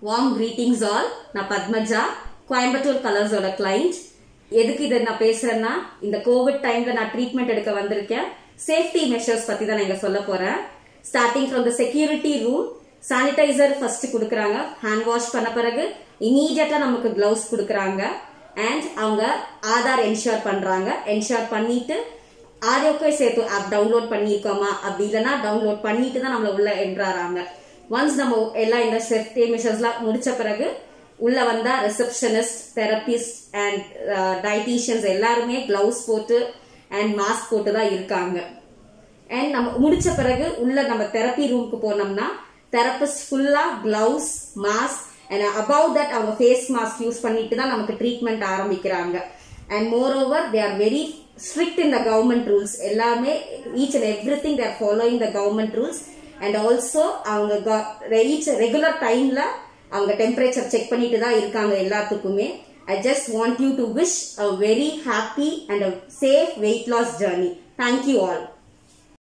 warm greetings all நான் Padmaja Coimbatore கலர்ஸோட client எதுக்கு இதை நான் பேசுறேன்னா இந்த கோவிட் டைம்ல நான் ட்ரீட்மெண்ட் எடுக்க வந்திருக்கேன் சேஃப்டி மெஷர்ஸ் பத்தி தான் நான் இங்க சொல்ல போறேன் starting from the security room sanitiser first கொடுக்குறாங்க ஹேண்ட் வாஷ் பண்ண பிறகு இமீடியட்டா நமக்கு கிளவுஸ் கொடுக்குறாங்க அண்ட் அவங்க ஆதார் என்ஷூர் பண்றாங்க என்ஷூர் பண்ணிட்டு ஆரியோக்கே சேர்த்து ஆப் டவுன்லோட் பண்ணியிருக்கோமா அப்படி இல்லைன்னா டவுன்லோட் பண்ணிட்டு தான் நம்மள உள்ள என்ட்ராறாங்க ஒன்ஸ் நம்ம எல்லாம் இந்த சேஃப்டி மெஷர்ஸ்லாம் முடிச்ச பிறகு உள்ள வந்தா ரிசப்ஷனிஸ்ட் தெரபிஸ்ட் அண்ட் டயட்டீஷியன்ஸ் எல்லாருமே கிளவுஸ் போட்டு அண்ட் மாஸ்க் போட்டு தான் இருக்காங்க அண்ட் நம்ம முடிச்ச பிறகு உள்ள நம்ம தெரப்பி ரூமுக்கு போனோம்னா தெரபிஸ்ட் ஃபுல்லா gloves mask and above that அவங்க ஃபேஸ் மாஸ்க் யூஸ் பண்ணிட்டு தான் நமக்கு ட்ரீட்மெண்ட் ஆரம்பிக்கிறாங்க and moreover they are very strict in the government rules எல்லாமே each and everything they're following the government rules and also அவங்க each regular டைம்ல அவங்க temperature check பண்ணிட்டு தான் இருக்காங்க எல்லாத்துக்குமே I just want you to wish a very happy and a safe weight loss journey thank you all